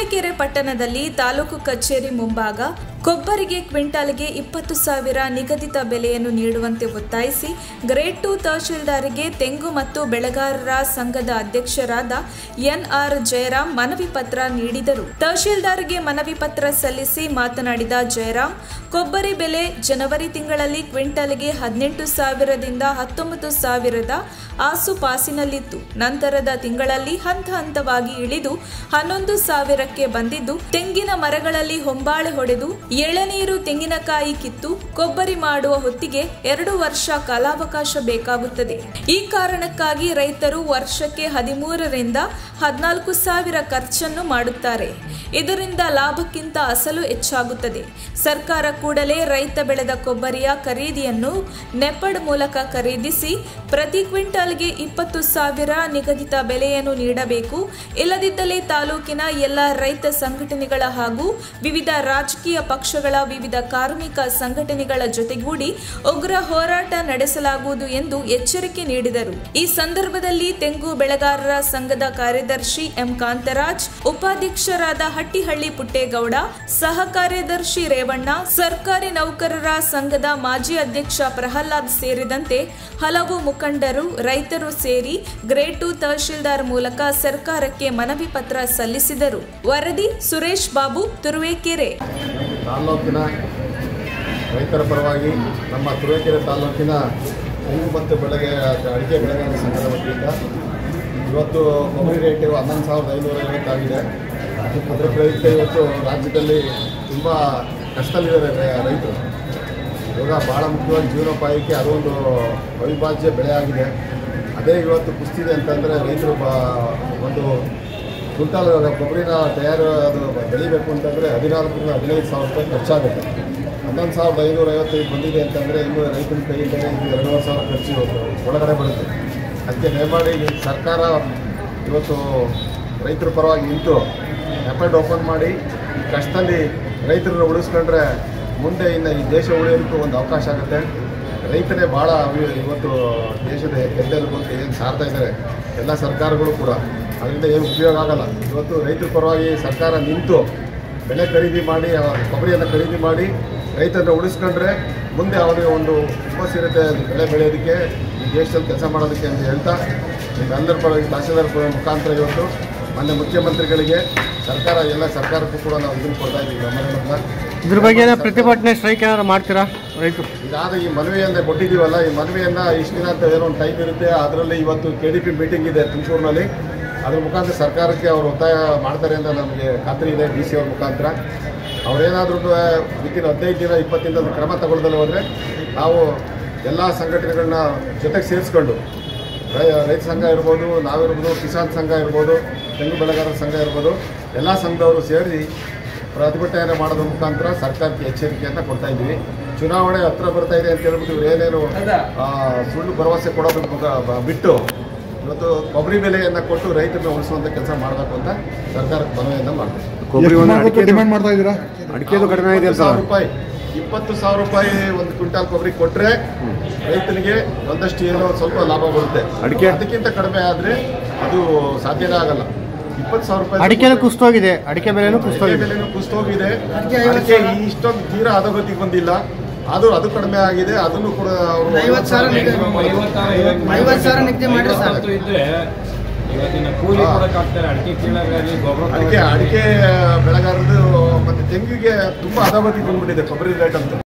ತುರುವೇಕೆರೆ ಪಟ್ಟಣದಲ್ಲಿ ತಾಲೂಕು ಕಚೇರಿ ಮುಂಭಾಗ ಕೊಬ್ಬರಿಗೆ ಕ್ವಿಂಟಾಲ್ಗೆ ಇಪ್ಪತ್ತು ಸಾವಿರ ನಿಗದಿತ ಬೆಲೆಯನ್ನು ನೀಡುವಂತೆ ಒತ್ತಾಯಿಸಿ ಗ್ರೇಡ್ ಟು ತಹಶೀಲ್ದಾರಿಗೆ ತೆಂಗು ಮತ್ತು ಬೆಳೆಗಾರರ ಸಂಘದ ಅಧ್ಯಕ್ಷರಾದ ಎನ್ಆರ್ ಜಯರಾಮ್ ಮನವಿ ಪತ್ರ ನೀಡಿದರು ತಹಶೀಲ್ದಾರ್ಗೆ ಮನವಿ ಪತ್ರ ಸಲ್ಲಿಸಿ ಮಾತನಾಡಿದ ಜಯರಾಮ್ ಕೊಬ್ಬರಿ ಬೆಲೆ ಜನವರಿ ತಿಂಗಳಲ್ಲಿ ಕ್ವಿಂಟಲ್ಗೆ ಹದಿನೆಂಟು ಸಾವಿರದಿಂದ ಹತ್ತೊಂಬತ್ತು ಸಾವಿರದ ಆಸುಪಾಸಿನಲ್ಲಿತ್ತು ನಂತರದ ತಿಂಗಳಲ್ಲಿ ಹಂತ ಹಂತವಾಗಿ ಇಳಿದು ಹನ್ನೊಂದು ಸಾವಿರಕ್ಕೆ ಬಂದಿದ್ದು ತೆಂಗಿನ ಮರಗಳಲ್ಲಿ ಹೊಂಬಾಳೆ ಹೊಡೆದು ಎಳನೀರು ತೆಂಗಿನಕಾಯಿ ಕಿತ್ತು ಕೊಬ್ಬರಿ ಮಾಡುವ ಹೊತ್ತಿಗೆ ಎರಡು ವರ್ಷ ಕಾಲಾವಕಾಶ ಬೇಕಾಗುತ್ತದೆ ಈ ಕಾರಣಕ್ಕಾಗಿ ರೈತರು ವರ್ಷಕ್ಕೆ ಹದಿಮೂರರಿಂದ ಹದಿನಾಲ್ಕು ಸಾವಿರ ಖರ್ಚನ್ನು ಮಾಡುತ್ತಾರೆ ಇದರಿಂದ ಲಾಭಕ್ಕಿಂತ ಅಸಲು ಹೆಚ್ಚಾಗುತ್ತದೆ ಸರ್ಕಾರ ಕೂಡಲೇ ರೈತ ಬೆಳೆದ ಕೊಬ್ಬರಿಯ ಖರೀದಿಯನ್ನು ನೆಪಡ್ ಮೂಲಕ ಖರೀದಿಸಿ ಪ್ರತಿ ಕ್ವಿಂಟಾಲ್ಗೆ ಇಪ್ಪತ್ತು ಸಾವಿರ ನಿಗದಿತ ಬೆಲೆಯನ್ನು ನೀಡಬೇಕು ಇಲ್ಲದಿದ್ದಲ್ಲಿ ತಾಲೂಕಿನ ಎಲ್ಲ ರೈತ ಸಂಘಟನೆಗಳ ಹಾಗೂ ವಿವಿಧ ರಾಜಕೀಯ ಪಕ್ಷಗಳ ವಿವಿಧ ಕಾರ್ಮಿಕ ಸಂಘಟನೆಗಳ ಜೊತೆಗೂಡಿ ಉಗ್ರ ಹೋರಾಟ ನಡೆಸಲಾಗುವುದು ಎಂದು ಎಚ್ಚರಿಕೆ ನೀಡಿದರು ಈ ಸಂದರ್ಭದಲ್ಲಿ ತೆಂಗು ಬೆಳೆಗಾರರ ಸಂಘದ ಕಾರ್ಯದರ್ಶಿ ಎಂ ಕಾಂತರಾಜ್ ಉಪಾಧ್ಯಕ್ಷರಾದ ಹಟ್ಟಿಹಳ್ಳಿ ಪುಟ್ಟೇಗೌಡ ಸಹ ಕಾರ್ಯದರ್ಶಿ ರೇವಣ್ಣ ಸರ್ಕಾರಿ ನೌಕರರ ಸಂಘದ ಮಾಜಿ ಅಧ್ಯಕ್ಷ ಪ್ರಹ್ಲಾದ್ ಸೇರಿದಂತೆ ಹಲವು ಮುಖಂಡರು ರೈತರು ಸೇರಿ ಗ್ರೇಡ್ ಟು ತಹಶೀಲ್ದಾರ್ ಮೂಲಕ ಸರ್ಕಾರಕ್ಕೆ ಮನವಿ ಪತ್ರ ಸಲ್ಲಿಸಿದರು ವರದಿ ಸುರೇಶ್ ಬಾಬು ತುರುವೇಕೆರೆ ತಾಲ್ಲೂಕಿನ ರೈತರ ಪರವಾಗಿ ನಮ್ಮ ತುರುವೇಕೆರೆ ತಾಲ್ಲೂಕಿನ ತೆಂಗು ಮತ್ತು ಬೆಳೆಗೆ ಅಡಿಕೆ ಬೆಳೆಗಾರರ ಸಂಘದ ವತಿಯಿಂದ ಇವತ್ತು ಕೊಬ್ಬರಿ ರೇಟ್ ಹನ್ನೊಂದು ಸಾವಿರದ ಐನೂರ ಐವತ್ತಾಗಿದೆ ಅದರ ಪ್ರಯುಕ್ತ ಇವತ್ತು ರಾಜ್ಯದಲ್ಲಿ ತುಂಬ ಕಷ್ಟದಲ್ಲಿದ್ದಾರೆ ರೈ- ರೈತರು ಇವಾಗ ಭಾಳ ಮುಖ್ಯವಾಗಿ ಜೀವನೋಪಾಯಕ್ಕೆ ಅದೊಂದು ಅವಿಭಾಜ್ಯ ಬೆಳೆ ಆಗಿದೆ ಅದೇ ಇವತ್ತು ಕುಸ್ತಿದೆ ಅಂತಂದರೆ ರೈತರು ಬ ಒಂದು ಕ್ವಿಂಟಾಲ್ ಕೊಬ್ಬರಿನ ತಯಾರು ಅದು ಬೆಳಿಬೇಕು ಅಂತಂದರೆ ಹದಿನಾಲ್ಕರಿಂದ ಹದಿನೈದು ಸಾವಿರ ರೂಪಾಯಿ ಖರ್ಚಾಗುತ್ತೆ ಹನ್ನೊಂದು ಸಾವಿರದ ಐನೂರ ಐವತ್ತೈದು ಬಂದಿದೆ ಅಂತಂದರೆ ಇನ್ನು ರೈತನ ಕೈಯಿಂದಲೇ ಇದು ಎರಡೂವರೆ ಸಾವಿರ ಖರ್ಚು ಇವತ್ತು ಒಳಗಡೆ ಬರುತ್ತೆ ಅದಕ್ಕೆ ದಯಮಾಡಿ ಈ ಸರ್ಕಾರ ಇವತ್ತು ರೈತರ ಪರವಾಗಿ ನಿಂತು ಎಫೆಡ್ ಓಪನ್ ಮಾಡಿ ಈ ಕಷ್ಟದಲ್ಲಿ ರೈತರನ್ನ ಉಳಿಸ್ಕೊಂಡ್ರೆ ಮುಂದೆ ಇನ್ನು ಈ ದೇಶ ಉಳಿಯೋದಕ್ಕೂ ಒಂದು ಅವಕಾಶ ಆಗುತ್ತೆ ರೈತರೇ ಭಾಳ ಅವಿ- ಇವತ್ತು ದೇಶದ ಗೆದ್ದಲು ಅಂತ ಏನು ಸಾರ್ತಾ ಇದ್ದಾರೆ ಎಲ್ಲ ಸರ್ಕಾರಗಳು ಕೂಡ ಅದರಿಂದ ಏನು ಉಪಯೋಗ ಆಗಲ್ಲ ಇವತ್ತು ರೈತರ ಪರವಾಗಿ ಸರ್ಕಾರ ನಿಂತು ಬೆಳೆ ಖರೀದಿ ಮಾಡಿ ಆ ಕೊಬ್ಬರಿಯನ್ನು ಖರೀದಿ ಮಾಡಿ ರೈತರನ್ನ ಉಳಿಸ್ಕೊಂಡ್ರೆ ಮುಂದೆ ಅವರಿಗೆ ಒಂದು ಹುಮ್ಮಸ್ಸಿರುತ್ತೆ ಬೆಳೆ ಬೆಳೆಯೋದಕ್ಕೆ ಈ ದೇಶದಲ್ಲಿ ಕೆಲಸ ಮಾಡೋದಕ್ಕೆ ಅಂತ ಹೇಳ್ತಾ ನಿಮ್ಮೆಲ್ಲರ ಪರವಾಗಿ ತಹಸೀಲ್ದಾರ್ ಪರ- ಮುಖಾಂತರ ಇವತ್ತು ಮೊನ್ನೆ ಮುಖ್ಯಮಂತ್ರಿಗಳಿಗೆ ಸರ್ಕಾರ ಎಲ್ಲ ಸರ್ಕಾರಕ್ಕೂ ಕೂಡ ನಾವು ಇದನ್ನು ಕೊಡ್ತಾ ಇದ್ದೀವಿ ಗಮನವನ್ನು ಇದ್ರ ಬಗ್ಗೆ ಏನೋ ಪ್ರತಿಭಟನೆ ಸ್ಟ್ರೈಕ್ ಏನಾದ್ರು ಮಾಡ್ತೀರಾ ರೈತರು ಇದಾದ ಈ ಮನವಿಯನ್ನು ಕೊಟ್ಟಿದ್ದೀವಲ್ಲ ಈ ಮನವಿಯನ್ನು ಇಷ್ಟು ದಿನ ಅಂತ ಏನೋ ಒಂದು ಟೈಮ್ ಇರುತ್ತೆ ಅದರಲ್ಲಿ ಇವತ್ತು ಕೆ ಡಿ ಪಿ ಮೀಟಿಂಗ್ ಇದೆ ತುಮಕೂರಿನಲ್ಲಿ ಅದ್ರ ಮುಖಾಂತರ ಸರ್ಕಾರಕ್ಕೆ ಅವರು ಒತ್ತಾಯ ಮಾಡ್ತಾರೆ ಅಂತ ನಮಗೆ ಖಾತ್ರಿ ಇದೆ ಡಿ ಸಿ ಅವ್ರ ಮುಖಾಂತರ ಅವರೇನಾದ್ರೂ ವಿತಿನ್ ಹದಿನೈದು ದಿನ ಇಪ್ಪತ್ತು ದಿನದ ಕ್ರಮ ತಗೊಳ್ದಲ್ಲ ಹೋದರೆ ನಾವು ಎಲ್ಲ ಸಂಘಟನೆಗಳನ್ನ ಜೊತೆಗೆ ಸೇರಿಸ್ಕೊಂಡು ರೈ- ರೈತ ಸಂಘ ಇರ್ಬೋದು ನಾವಿರ್ಬೋದು ಕಿಸಾನ್ ಸಂಘ ಇರ್ಬೋದು ತೆಂಗು ಬೆಳೆಗಾರರ ಸಂಘ ಇರ್ಬೋದು ಎಲ್ಲ ಸಂಘದವರು ಸೇರಿ ಪ್ರತಿಭಟನೆ ಮಾಡೋದ್ರ ಮುಖಾಂತರ ಸರ್ಕಾರಕ್ಕೆ ಎಚ್ಚರಿಕೆಯನ್ನು ಕೊಡ್ತಾ ಇದ್ದೀವಿ ಚುನಾವಣೆ ಹತ್ರ ಬರ್ತಾ ಇದೆ ಅಂತ ಹೇಳ್ಬಿಟ್ಟು ಇವ್ರು ಏನೇನು ಆ, ಸುಳ್ಳು ಭರವಸೆ ಕೊಡೋದ್ರ ಮುಖ- ಬ- ಬಿಟ್ಟು ಇವತ್ತು ಕೊಬ್ಬರಿ ಬೆಲೆಯನ್ನು ಕೊಟ್ಟು ರೈತರನ್ನ ಉಳಿಸುವಂಥ ಕೆಲಸ ಮಾಡಬೇಕು ಅಂತ ಸರ್ಕಾರಕ್ಕೆ ಮನವಿಯನ್ನು ಮಾಡ್ತೀವಿ ಕೊಬ್ಬರಿ ಒಂದು ಅಡಿಕೆ ಡಿಮ್ಯಾಂಡ್ ಮಾಡ್ತಾ ಇದ್ದೀರಾ ಅಡಿಕೆದು ಕಡಿಮೆ ಇದೆ ಅಂತ ಸಾವಿರ ರೂಪಾಯಿ ಇಪ್ಪತ್ತು ಸಾವಿರ ರೂಪಾಯಿ ಒಂದು ಕ್ವಿಂಟಾಲ್ ಕೊಬ್ಬರಿ ಕೊಟ್ಟರೆ ರೈತನಿಗೆ ಒಂದಷ್ಟು ಏನೋ ಒಂದ್ ಸ್ವಲ್ಪ ಲಾಭ ಬರುತ್ತೆ ಅಡಿಕೆ? ಅದಕ್ಕಿಂತ ಕಡಿಮೆ ಆದರೆ ಅದು ಸಾಧ್ಯನೇ ಆಗಲ್ಲ ಇಪ್ಪತ್ತು ಸಾವಿರ ರೂಪಾಯಿ ಅಡಿಕೆನೂ ಕುಸ್ತೋಗಿದೆ ಅಡಿಕೆ ಬೆಲೆನೂ ಅಡಿಕೆ ಕುಸ್ತೋಗಿದೆ ಬೆಲೆನೂ ಕುಸ್ತೋಗಿದೆ ಅಡಿಕೆ ಇಷ್ಟೊಂದು ತೀರಾ ಹದಗತಿಗೆ ಬಂದಿಲ್ಲ ಆದ್ರೂ ಅದು ಕಡಿಮೆ ಆಗಿದೆ ಅದನ್ನು ಕೂಡ ಅವರು ಐವತ್ತು ಸಾವಿರ ಐವತ್ತು ಸಾವಿರ ನಿಗದಿ ಮಾಡ್ರಿ ಸರ್ ಅಂತೂ ಇದ್ರೆ ಇವತ್ತಿನ ಕೂಲಿ ಹಾ. ಕೊಡಕ್ ಆಗ್ತಾರೆ ಅಡಿಕೆ ಕೀಳಾಗಲಿ ಗೊಬ್ಬರ ಅಡಿಕೆ ಅಡಿಕೆ ಬೆಳೆಗಾರರು ಮತ್ತೆ ತೆಂಗಿಗೆ ತುಂಬಾ ಹದಗತಿಗೆ ಬಂದ್ಬಿಟ್ಟಿದೆ ಕೊಬ್ಬರಿ ರೇಟ್ ಅಂತ